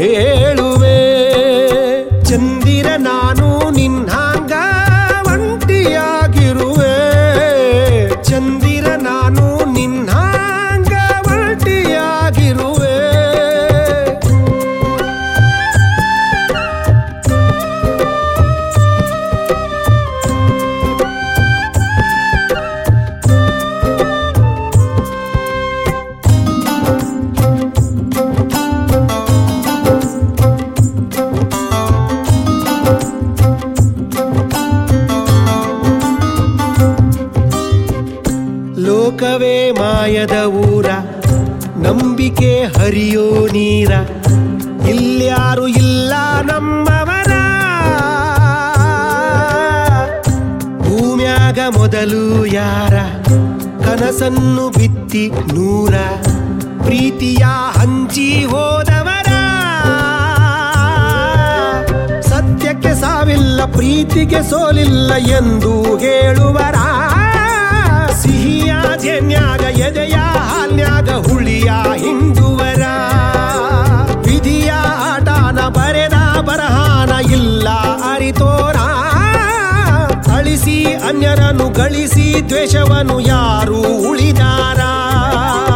ಹೇಳುವೆ ಚಂದಿರ ನಾನು ನಿನ್ನಾಂಗ ಒಂಟಿಯಾಗಿರುವೆ ಚಂದಿರ ನಾನು ನಿನ್ನಾಂಗ ಒಂಟಿಯಾಗಿರುವೆ ಲೋಕವೇ ಮಾಯದ ಊರ ನಂಬಿಕೆ ಹರಿಯೋ ನೀರ ಇಲ್ಯಾರು ಇಲ್ಲ ನಮ್ಮವರ ಭೂಮ್ಯಾಗ ಮೊದಲು ಯಾರ ಕನಸನ್ನು ಬಿತ್ತಿ ನೂರ ಪ್ರೀತಿಯ ಹಂಚಿ ಹೋದವರ ಸತ್ಯಕ್ಕೆ ಸಾವಿಲ್ಲ ಪ್ರೀತಿಗೆ ಸೋಲಿಲ್ಲ ಎಂದು ಹೇಳುವರ ಸಿಹಿಯ ಜನ್ಯಾಗ ಎದೆಯ ಹಾಲ್ನ್ಯಾಗ ಹುಳಿಯ ಹಿಂಡುವರ ವಿಧಿಯ ಆಟಾನ ಬರೆದ ಬರಹಾನ ಇಲ್ಲ ಅರಿತೋರ ಅಳಿಸಿ ಅನ್ಯರನ್ನು ಗಳಿಸಿ ದ್ವೇಷವನ್ನು ಯಾರು ಉಳಿದಾರ